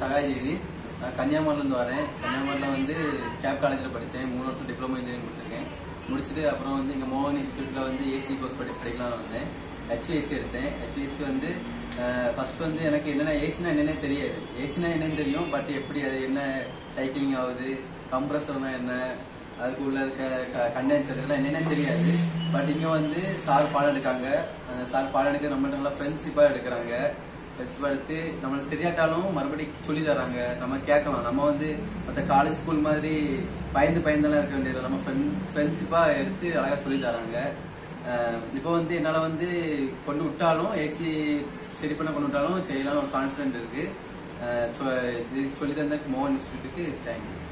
சகாய் ஜெகதீஷ் நான் கன்னியாகுமரிலேருந்து வரேன் கன்னியாகுமரியில் வந்து கேப் காலேஜில் படித்தேன் மூணு வருஷம் டிப்ளமோ இன்ஜினியரிங் முடிச்சிருக்கேன் முடிச்சுட்டு அப்புறம் வந்து இங்கே மோகன் இன்ஸ்டியூட்டில் வந்து ஏசி கோர்ஸ் படி படிக்கலாம்னு வந்தேன் ஹெச்விஎஸ்சி எடுத்தேன் ஹெச்விஎஸ்சி வந்து ஃபர்ஸ்ட் வந்து எனக்கு என்னென்ன ஏசினா என்னன்னே தெரியாது ஏசினா என்னன்னு தெரியும் பட் எப்படி அது என்ன சைக்கிளிங் ஆகுது கம்ப்ரஸர்னா என்ன அதுக்கு உள்ள இருக்க கண்டென்சர் இதெல்லாம் என்னென்னு தெரியாது பட் இங்கே வந்து சார் பாடம் எடுக்காங்க அந்த சார் பாடம் எடுக்க நம்மள்ட்ட நல்லா ஃப்ரெண்ட்ஷிப்பாக எடுக்கிறாங்க ஃப்ரெண்ட்ஷிப்பாக எடுத்து நம்மளுக்கு தெரியாட்டாலும் மறுபடியும் சொல்லி தராங்க நம்ம கேட்கலாம் நம்ம வந்து மற்ற காலேஜ் ஸ்கூல் மாதிரி பயந்து பயந்தெல்லாம் இருக்க வேண்டியதில்லை நம்ம ஃப்ரெண்ட் ஃப்ரெண்ட்ஷிப்பாக எடுத்து அழகாக சொல்லி தராங்க இப்போ வந்து என்னால் வந்து கொண்டு விட்டாலும் ஏசி சரி பண்ண கொண்டு விட்டாலும் செய்யலாம்னு ஒரு கான்ஃபிடென்ட் இருக்குது சொல்லி தந்த மோகன் இன்ஸ்டியூட்டுக்கு தேங்க்யூ